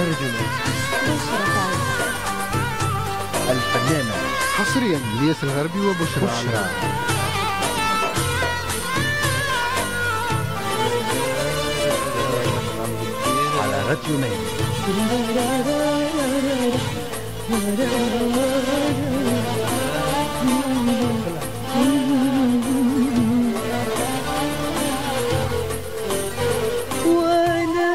رجلا الفنانة حصريا الياس الغربي وبشرى بشرى على راديو مين وانا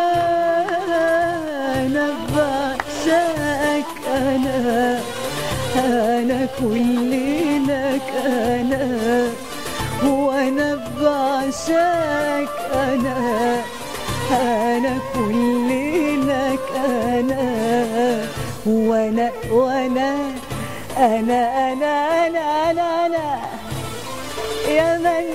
انا بعشقك انا انا كل لك انا وانا بعشقك انا انا كل لك انا وانا وانا انا انا انا انا, أنا يا من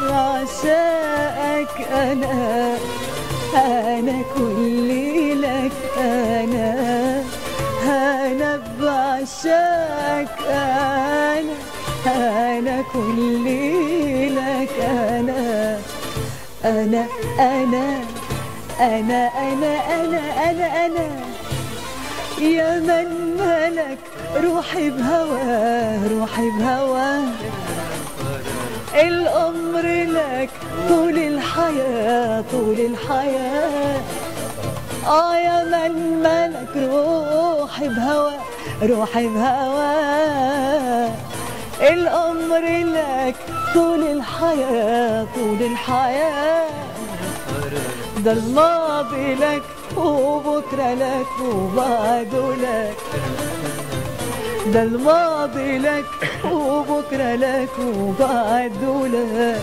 عشاقك أنا أنا كل لك أنا أنا بعشاك أنا أنا كل لك أنا أنا أنا أنا أنا أنا أنا أنا يا من ملك روحي بهواه روحي بهواه الأمر لك طول الحياة طول الحياة آه يا من ملك روحي بهوى روحي بهوى الأمر لك طول الحياة طول الحياة ده الماضي لك وبكرة لك وبعده لك ده الماضي لك وبكرة لك وبعده لك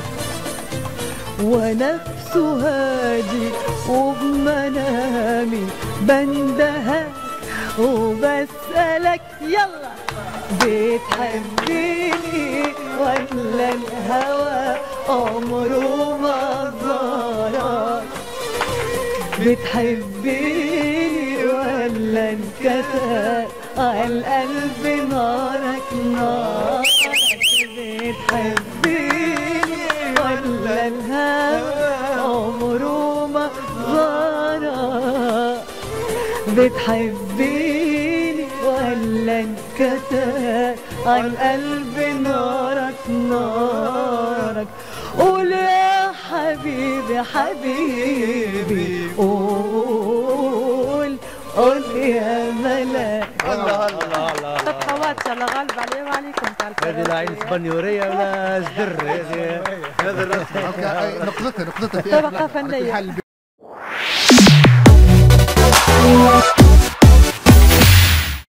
ونفسه هادي وبمنامي بندهك وبسألك يلا بتحبيني ولا الهوى عمره ما زارك بتحبيني ولا انكسر عالقلب نارك نارك بتحبيني ولا الهوى عمره ما زارك بتحبيني ولا انكسر عالقلب نارك نارك قول يا حبيبي حبيبي قول قول يا ملاك الله الله الله تتخوات شاء الله غالب عليهم عليكم تاع هذه لا عين اسبانيورية ولا زدر هذه هذا الرسم نقطتها نقطتها في طبقة آخر- فنية. في حال